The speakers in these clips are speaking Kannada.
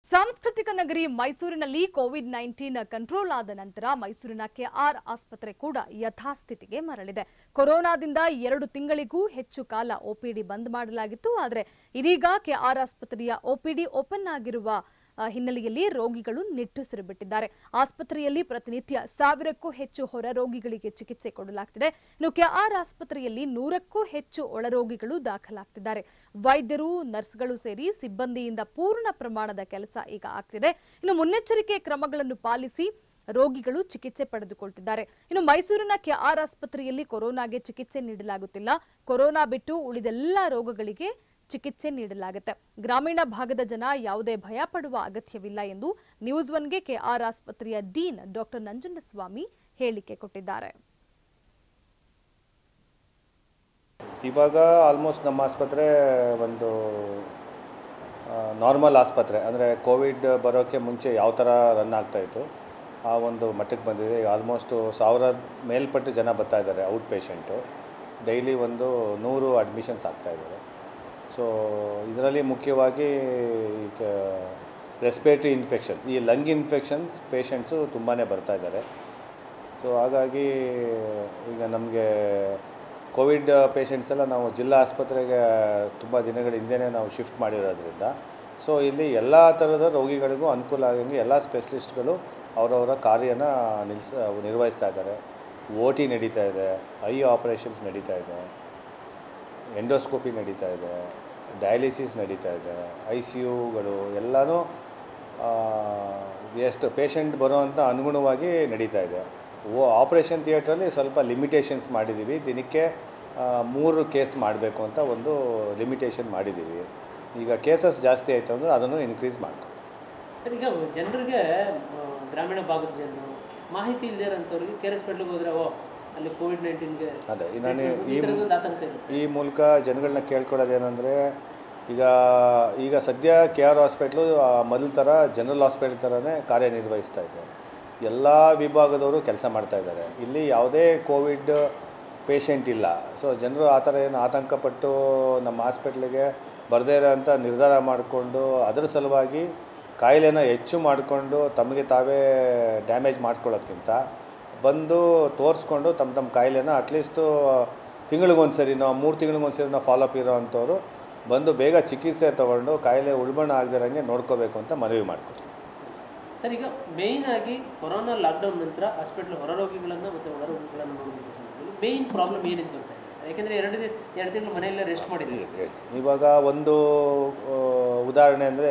ಸಾಂಸ್ಕೃತಿಕ ನಗರಿ ಮೈಸೂರಿನಲ್ಲಿ ಕೋವಿಡ್ ನೈನ್ಟೀನ್ ಕಂಟ್ರೋಲ್ ಆದ ನಂತರ ಮೈಸೂರಿನ ಕೆಆರ್ ಆಸ್ಪತ್ರೆ ಕೂಡ ಯಥಾಸ್ಥಿತಿಗೆ ಮರಳಿದೆ ಕೊರೋನಾದಿಂದ ಎರಡು ತಿಂಗಳಿಗೂ ಹೆಚ್ಚು ಕಾಲ ಒಪಿಡಿ ಬಂದ್ ಮಾಡಲಾಗಿತ್ತು ಆದರೆ ಇದೀಗ ಕೆಆರ್ ಆಸ್ಪತ್ರೆಯ ಒಪಿಡಿ ಓಪನ್ ಆಗಿರುವ ಆ, ಹಿನ್ನೆಲೆಯಲ್ಲಿ ರೋಗಿಗಳು ನಿಟ್ಟುಸಿರು ಬಿಟ್ಟಿದ್ದಾರೆ ಆಸ್ಪತ್ರೆಯಲ್ಲಿ ಪ್ರತಿನಿತ್ಯ ಸಾವಿರಕ್ಕೂ ಹೆಚ್ಚು ಹೊರ ರೋಗಿಗಳಿಗೆ ಚಿಕಿತ್ಸೆ ಕೊಡಲಾಗ್ತಿದೆ ಇನ್ನು ಕೆಆರ್ ಆಸ್ಪತ್ರೆಯಲ್ಲಿ ನೂರಕ್ಕೂ ಹೆಚ್ಚು ಒಳರೋಗಿಗಳು ದಾಖಲಾಗ್ತಿದ್ದಾರೆ ವೈದ್ಯರು ನರ್ಸ್ಗಳು ಸೇರಿ ಸಿಬ್ಬಂದಿಯಿಂದ ಪೂರ್ಣ ಪ್ರಮಾಣದ ಕೆಲಸ ಈಗ ಆಗ್ತಿದೆ ಇನ್ನು ಮುನ್ನೆಚ್ಚರಿಕೆ ಕ್ರಮಗಳನ್ನು ಪಾಲಿಸಿ ರೋಗಿಗಳು ಚಿಕಿತ್ಸೆ ಪಡೆದುಕೊಳ್ತಿದ್ದಾರೆ ಇನ್ನು ಮೈಸೂರಿನ ಕೆಆರ್ ಆಸ್ಪತ್ರೆಯಲ್ಲಿ ಕೊರೋನಾಗೆ ಚಿಕಿತ್ಸೆ ನೀಡಲಾಗುತ್ತಿಲ್ಲ ಕೊರೋನಾ ಬಿಟ್ಟು ಉಳಿದೆಲ್ಲ ರೋಗಗಳಿಗೆ ಚಿಕಿತ್ಸೆ ನೀಡಲಾಗುತ್ತೆ ಗ್ರಾಮೀಣ ಭಾಗದ ಜನ ಯಾವುದೇ ಭಯ ಪಡುವ ಅಗತ್ಯವಿಲ್ಲ ಎಂದು ನ್ಯೂಸ್ ಒನ್ಗೆ ಕೆಆರ್ ಆಸ್ಪತ್ರೆಯ ಡೀನ್ ಡಾಕ್ಟರ್ ನಂಜುಂಡಸ್ವಾಮಿ ಹೇಳಿಕೆ ಕೊಟ್ಟಿದ್ದಾರೆ ಇವಾಗ ಆಲ್ಮೋಸ್ಟ್ ನಮ್ಮ ಆಸ್ಪತ್ರೆ ಒಂದು ನಾರ್ಮಲ್ ಆಸ್ಪತ್ರೆ ಅಂದರೆ ಕೋವಿಡ್ ಬರೋಕ್ಕೆ ಮುಂಚೆ ಯಾವ ಥರ ರನ್ ಆಗ್ತಾಯಿತ್ತು ಆ ಒಂದು ಮಟ್ಟಕ್ಕೆ ಬಂದಿದೆ ಆಲ್ಮೋಸ್ಟು ಸಾವಿರ ಮೇಲ್ಪಟ್ಟು ಜನ ಬರ್ತಾ ಇದ್ದಾರೆ ಔಟ್ ಪೇಷಂಟು ಡೈಲಿ ಒಂದು ನೂರು ಅಡ್ಮಿಷನ್ಸ್ ಆಗ್ತಾ ಇದ್ದಾರೆ ಸೊ ಇದರಲ್ಲಿ ಮುಖ್ಯವಾಗಿ ಈಗ ರೆಸ್ಪಿರೇಟರಿ ಇನ್ಫೆಕ್ಷನ್ಸ್ ಈ ಲಂಗ್ ಇನ್ಫೆಕ್ಷನ್ಸ್ ಪೇಷಂಟ್ಸು ತುಂಬಾ ಬರ್ತಾ ಇದ್ದಾರೆ ಸೊ ಹಾಗಾಗಿ ಈಗ ನಮಗೆ ಕೋವಿಡ್ ಪೇಷಂಟ್ಸ್ ಎಲ್ಲ ನಾವು ಜಿಲ್ಲಾ ಆಸ್ಪತ್ರೆಗೆ ತುಂಬ ದಿನಗಳ ಹಿಂದೆನೇ ನಾವು ಶಿಫ್ಟ್ ಮಾಡಿರೋದ್ರಿಂದ ಸೊ ಇಲ್ಲಿ ಎಲ್ಲ ಥರದ ರೋಗಿಗಳಿಗೂ ಅನುಕೂಲ ಆಗಂಗೆ ಎಲ್ಲ ಸ್ಪೆಷಲಿಸ್ಟ್ಗಳು ಅವರವರ ಕಾರ್ಯನ ನಿಲ್ಸ ನಿರ್ವಹಿಸ್ತಾ ಇದ್ದಾರೆ ಓ ಟಿ ನಡೀತಾ ಇದೆ ಐ ಆಪರೇಷನ್ಸ್ ನಡೀತಾ ಇದೆ ಎಂಡೋಸ್ಕೋಪಿ ನಡೀತಾ ಇದೆ ಡಯಾಲಿಸಿಸ್ ನಡೀತಾ ಇದೆ ಐ ಸಿ ಯುಗಳು ಎಲ್ಲನೂ ಆ, ಎಷ್ಟು ಪೇಷಂಟ್ ಬರೋವಂಥ ಅನುಗುಣವಾಗಿ ನಡೀತಾ ಇದೆ ಓ ಆಪ್ರೇಷನ್ ಥಿಯೇಟ್ರಲ್ಲಿ ಸ್ವಲ್ಪ ಲಿಮಿಟೇಷನ್ಸ್ ಮಾಡಿದ್ದೀವಿ ದಿನಕ್ಕೆ ಆ, ಮೂರು ಕೇಸ್ ಮಾಡಬೇಕು ಅಂತ ಒಂದು ಲಿಮಿಟೇಷನ್ ಮಾಡಿದ್ದೀವಿ ಈಗ ಕೇಸಸ್ ಜಾಸ್ತಿ ಆಯಿತು ಅಂದರೆ ಅದನ್ನು ಇನ್ಕ್ರೀಸ್ ಮಾಡ್ಕೊ ಸರ್ ಈಗ ಜನರಿಗೆ ಆ, ಗ್ರಾಮೀಣ ಭಾಗದ ಜನರು ಮಾಹಿತಿ ಇಲ್ಲದೆ ಇರೋಂಥವ್ರಿಗೆ ಕೆ ಆರ್ ಎಸ್ ಹೋದ್ರೆ ಓ ಅಲ್ಲಿ ಕೋವಿಡ್ ನೈನ್ಟೀನ್ಗೆ ಅದೇ ನಾನು ಈ ಈ ಥರದೊಂದು ಆತಂಕ ಇರುತ್ತೆ ಈ ಮೂಲಕ ಜನಗಳನ್ನ ಕೇಳ್ಕೊಳ್ಳೋದೇನೆಂದರೆ ಈಗ ಈಗ ಸದ್ಯ ಕೆ ಆರ್ ಹಾಸ್ಪಿಟ್ಲು ಮೊದಲ ಥರ ಜನರಲ್ ಹಾಸ್ಪಿಟಲ್ ಥರನೇ ಕಾರ್ಯನಿರ್ವಹಿಸ್ತಾ ಇದೆ ಎಲ್ಲ ವಿಭಾಗದವರು ಕೆಲಸ ಮಾಡ್ತಾ ಇದ್ದಾರೆ ಇಲ್ಲಿ ಯಾವುದೇ ಕೋವಿಡ್ ಪೇಷಂಟ್ ಇಲ್ಲ ಸೊ ಜನರು ಆ ಥರ ಏನು ಆತಂಕಪಟ್ಟು ನಮ್ಮ ಹಾಸ್ಪಿಟ್ಲಿಗೆ ಬರದೇ ಇರೋಂಥ ನಿರ್ಧಾರ ಮಾಡಿಕೊಂಡು ಅದರ ಸಲುವಾಗಿ ಕಾಯಿಲೆನ ಹೆಚ್ಚು ಮಾಡಿಕೊಂಡು ತಮಗೆ ತಾವೇ ಡ್ಯಾಮೇಜ್ ಮಾಡ್ಕೊಳ್ಳೋದ್ಕಿಂತ ಬಂದು ತೋರಿಸ್ಕೊಂಡು ತಮ್ಮ ತಮ್ಮ ಕಾಯಿಲೆನ ಅಟ್ಲೀಸ್ಟು ತಿಂಗಳಿಗೊಂದು ಸರಿನೋ ಮೂರು ತಿಂಗಳಿಗೊಂದು ಸರಿನೋ ಫಾಲೋಅಪ್ ಇರೋ ಅಂಥವ್ರು ಬಂದು ಬೇಗ ಚಿಕಿತ್ಸೆ ತೊಗೊಂಡು ಕಾಯಿಲೆ ಉಳ್ಬಣ ಆಗದಿರಂಗೆ ನೋಡ್ಕೋಬೇಕು ಅಂತ ಮನವಿ ಮಾಡ್ಕೊತೀವಿ ಸರ್ ಈಗ ಮೇಯ್ನ್ ಆಗಿ ಕೊರೋನಾ ಲಾಕ್ಡೌನ್ ನಂತರ ಹಾಸ್ಪಿಟ್ಲ್ ಹೊರ ರೋಗಿಗಳನ್ನು ಮತ್ತು ಒಳ ರೋಗಿಗಳನ್ನು ನೋಡುವಂಥ ಸಂದರ್ಭದಲ್ಲಿ ಮೇಯ್ನ್ ಪ್ರಾಬ್ಲಮ್ ಏನಿತ್ತು ಅಂತ ಇದೆ ಸರ್ ಯಾಕೆಂದರೆ ಎರಡು ದಿನ ಎರಡು ತಿಂಗಳು ಮನೆಯಲ್ಲೇ ರೆಸ್ಟ್ ಮಾಡಿದ್ದೀವಿ ಹೇಳ್ತೀನಿ ಇವಾಗ ಒಂದು ಆ, ಉದಾಹರಣೆ ಅಂದರೆ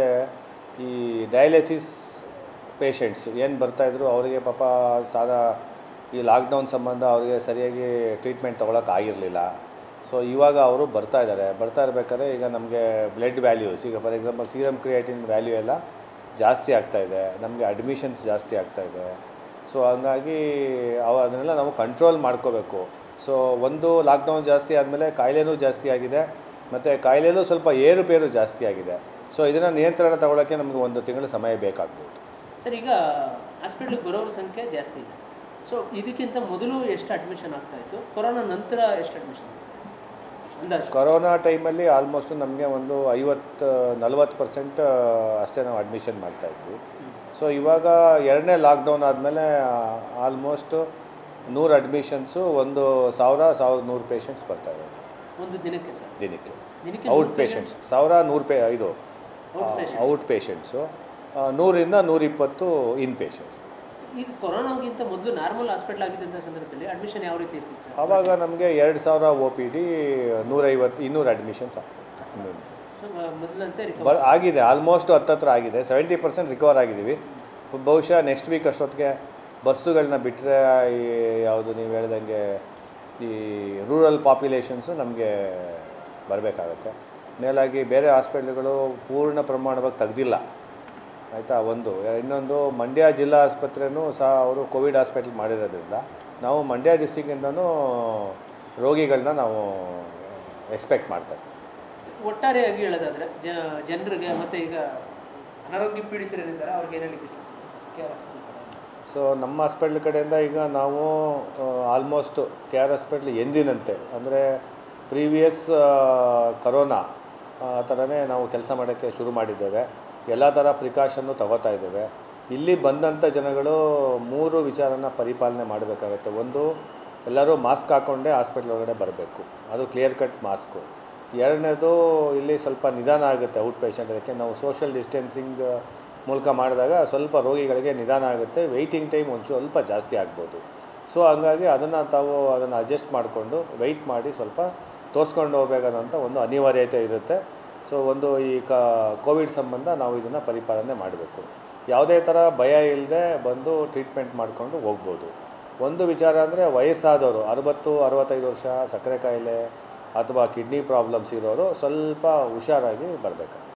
ಈ ಡಯಾಲಿಸಿಸ್ ಪೇಷಂಟ್ಸ್ ಏನು ಬರ್ತಾಯಿದ್ರು ಅವರಿಗೆ ಪಾಪ ಸಾದಾ ಈ ಲಾಕ್ಡೌನ್ ಸಂಬಂಧ ಅವರಿಗೆ ಸರಿಯಾಗಿ ಟ್ರೀಟ್ಮೆಂಟ್ ತೊಗೊಳಕ್ಕೆ ಆಗಿರಲಿಲ್ಲ ಸೊ ಇವಾಗ ಅವರು ಬರ್ತಾ ಇದ್ದಾರೆ ಬರ್ತಾ ಇರ್ಬೇಕಾದ್ರೆ ಈಗ ನಮಗೆ ಬ್ಲಡ್ ವ್ಯಾಲ್ಯೂಸ್ ಈಗ for example serum creatinine value ಎಲ್ಲ ಜಾಸ್ತಿ ಆಗ್ತಾ ಇದೆ ನಮಗೆ ಅಡ್ಮಿಷನ್ಸ್ ಜಾಸ್ತಿ ಆಗ್ತಾ ಇದೆ ಸೊ ಹಂಗಾಗಿ ಅವ ಅದನ್ನೆಲ್ಲ ನಾವು ಕಂಟ್ರೋಲ್ ಮಾಡ್ಕೋಬೇಕು ಸೊ ಒಂದು ಲಾಕ್ಡೌನ್ ಜಾಸ್ತಿ ಆದಮೇಲೆ ಕಾಯಿಲೆನೂ ಜಾಸ್ತಿ ಆಗಿದೆ ಮತ್ತು ಕಾಯಿಲೆನೂ ಸ್ವಲ್ಪ ಏರುಪೇರು ಜಾಸ್ತಿ ಆಗಿದೆ ಸೊ ಇದನ್ನು ನಿಯಂತ್ರಣ ತಗೊಳ್ಳೋಕ್ಕೆ ನಮಗೆ ಒಂದು ತಿಂಗಳು ಸಮಯ ಬೇಕಾಗ್ಬೋದು ಸರ್ ಈಗ ಹಾಸ್ಪಿಟ್ಲಿಗೆ ಬರೋರ ಸಂಖ್ಯೆ ಜಾಸ್ತಿ ಇದೆ ಸೊ ಇದಕ್ಕಿಂತ ಮೊದಲು ಎಷ್ಟು ಅಡ್ಮಿಷನ್ ಆಗ್ತಾ ಇತ್ತು ಕೊರೋನಾ ನಂತರ ಎಷ್ಟು ಅಡ್ಮಿಷನ್ ಅಂದಾಜು ಕೊರೋನಾ ಟೈಮಲ್ಲಿ ಆಲ್ಮೋಸ್ಟ್ ನಮಗೆ ಒಂದು ಐವತ್ತು ನಲ್ವತ್ತು ಪರ್ಸೆಂಟ್ ಅಷ್ಟೇ ನಾವು ಅಡ್ಮಿಷನ್ ಮಾಡ್ತಾಯಿದ್ವಿ ಸೊ ಇವಾಗ ಎರಡನೇ ಲಾಕ್ಡೌನ್ ಆದಮೇಲೆ ಆಲ್ಮೋಸ್ಟ್ ನೂರು ಅಡ್ಮಿಷನ್ಸು ಒಂದು ಸಾವಿರ ಸಾವಿರದ ನೂರು ಪೇಷಂಟ್ಸ್ ಬರ್ತಾಯಿದ್ದಾರೆ ಒಂದು ದಿನಕ್ಕೆ ಸರ್ ದಿನಕ್ಕೆ ದಿನಕ್ಕೆ ಔಟ್ ಪೇಷಂಟ್ ಸಾವಿರ ನೂರು ಪೇ ಇದು Out patients. ಔಟ್ ಪೇಷಂಟ್ಸು ನೂರಿಂದ ನೂರಿಪ್ಪತ್ತು ಇನ್ ಪೇಷಂಟ್ಸ್ ಈಗ ಕೊರೋನಾಗಿಂತ ಮೊದಲು ನಾರ್ಮಲ್ ಹಾಸ್ಪಿಟಲ್ ಆಗಿದ್ದಂಥ ಸಂದರ್ಭದಲ್ಲಿ ಅಡ್ಮಿಷನ್ ಯಾವ ರೀತಿ ಇರ್ತಿತ್ತು ಸರ್ ಆವಾಗ ನಮಗೆ ಎರಡು ಸಾವಿರ ಒ ಪಿ ಡಿ ನೂರೈವತ್ತು ಇನ್ನೂರು ಅಡ್ಮಿಷನ್ಸ್ ಆಗ್ತದೆ ಇನ್ನೂರು ಸೊ, ಮೊದಲಂತೆ recover- ಬ ಆಗಿದೆ ಆಲ್ಮೋಸ್ಟ್ ಹತ್ತತ್ರ ಆಗಿದೆ ಸೆವೆಂಟಿ ಪರ್ಸೆಂಟ್ ರಿಕವರ್ ಆಗಿದ್ದೀವಿ ಬ- ಬಹುಶಃ ನೆಕ್ಸ್ಟ್ ವೀಕ್ ಅಷ್ಟೊತ್ತಿಗೆ ಬಸ್ಸುಗಳನ್ನ ಬಿಟ್ಟರೆ ಈ ಯಾವುದು ನೀವು ಹೇಳ್ದಂಗೆ ಈ ರೂರಲ್ ಪಾಪ್ಯುಲೇಷನ್ಸು ನಮಗೆ ಬರಬೇಕಾಗತ್ತೆ ಮೇಲಾಗಿ ಬೇರೆ ಹಾಸ್ಪಿಟ್ಲ್ಗಳು ಪೂರ್ಣ ಪ್ರಮಾಣವಾಗಿ ತೆಗ್ದಿಲ್ಲ ಆಯಿತಾ ಒಂದು ಇನ್ನೊಂದು ಮಂಡ್ಯ ಜಿಲ್ಲಾ ಆಸ್ಪತ್ರೆನೂ ಸಹ ಅವರು ಕೋವಿಡ್ ಹಾಸ್ಪಿಟ್ಲ್ ಮಾಡಿರೋದ್ರಿಂದ ನಾವು ಮಂಡ್ಯ ಡಿಸ್ಟಿಕ್ಕಿಂದನೂ ರೋಗಿಗಳನ್ನ ನಾವು ಎಕ್ಸ್ಪೆಕ್ಟ್ ಮಾಡ್ತಾ ಇದ್ದೀವಿ ಒಟ್ಟಾರೆಯಾಗಿ ಹೇಳೋದಾದ್ರೆ ಜ ಜನರಿಗೆ ಮತ್ತೆ ಈಗ ಅನಾರೋಗ್ಯ ಪೀಡಿತರೇನಿದ್ದಾರೆ ಅವ್ರಿಗೆ ಏನು ಹೇಳಲಿಕ್ಕೆ ಇಷ್ಟಪಡ್ತೀವಿ sir K R hospital so ನಮ್ಮ ಹಾಸ್ಪಿಟ್ಲ್ ಕಡೆಯಿಂದ ಈಗ ನಾವು ಆಲ್ಮೋಸ್ಟ್ ಕೆ ಆರ್ ಹಾಸ್ಪಿಟ್ಲ್ ಎಂದಿನಂತೆ ಅಂದರೆ ಪ್ರೀವಿಯಸ್ ಕರೋನಾ ಆ ಥರನೇ ನಾವು ಕೆಲಸ ಮಾಡೋಕ್ಕೆ ಶುರು ಮಾಡಿದ್ದೇವೆ ಎಲ್ಲ ಥರ ಪ್ರಿಕಾಷನ್ನು ತಗೋತಾ ಇದ್ದೇವೆ ಇಲ್ಲಿ ಬಂದಂಥ ಜನಗಳು ಮೂರು ವಿಚಾರನ ಪರಿಪಾಲನೆ ಮಾಡಬೇಕಾಗತ್ತೆ ಒಂದು ಎಲ್ಲರೂ ಮಾಸ್ಕ್ ಹಾಕ್ಕೊಂಡೇ ಹಾಸ್ಪಿಟ್ಲ್ ಒಳಗಡೆ ಬರಬೇಕು ಅದು ಕ್ಲಿಯರ್ ಕಟ್ ಮಾಸ್ಕು ಎರಡನೇದು ಇಲ್ಲಿ ಸ್ವಲ್ಪ ನಿಧಾನ ಆಗುತ್ತೆ ಔಟ್ ಪೇಷಂಟ್ ಅದಕ್ಕೆ ನಾವು ಸೋಷಿಯಲ್ ಡಿಸ್ಟೆನ್ಸಿಂಗ್ ಮೂಲಕ ಮಾಡಿದಾಗ ಸ್ವಲ್ಪ ರೋಗಿಗಳಿಗೆ ನಿಧಾನ ಆಗುತ್ತೆ ವೆಯ್ಟಿಂಗ್ ಟೈಮ್ ಒಂದು ಸ್ವಲ್ಪ ಜಾಸ್ತಿ ಆಗ್ಬೋದು ಸೊ ಹಂಗಾಗಿ ಅದನ್ನು ತಾವು ಅದನ್ನು ಅಡ್ಜಸ್ಟ್ ಮಾಡಿಕೊಂಡು ವೆಯ್ಟ್ ಮಾಡಿ ಸ್ವಲ್ಪ ತೋರಿಸ್ಕೊಂಡು ಹೋಗಬೇಕಾದಂಥ ಒಂದು ಅನಿವಾರ್ಯತೆ ಇರುತ್ತೆ ಸೊ ಒಂದು ಈ ಕ ಕೋವಿಡ್ ಸಂಬಂಧ ನಾವು ಇದನ್ನು ಪರಿಪಾಲನೆ ಮಾಡಬೇಕು ಯಾವುದೇ ಥರ ಭಯ ಇಲ್ಲದೆ ಬಂದು ಟ್ರೀಟ್ಮೆಂಟ್ ಮಾಡಿಕೊಂಡು ಹೋಗ್ಬೋದು ಒಂದು ವಿಚಾರ ಅಂದರೆ ವಯಸ್ಸಾದವರು ಅರುವತ್ತು ಅರವತ್ತೈದು ವರ್ಷ ಸಕ್ಕರೆ ಕಾಯಿಲೆ ಅಥವಾ ಕಿಡ್ನಿ ಪ್ರಾಬ್ಲಮ್ಸ್ ಇರೋರು ಸ್ವಲ್ಪ ಹುಷಾರಾಗಿ ಬರಬೇಕಾಗುತ್ತೆ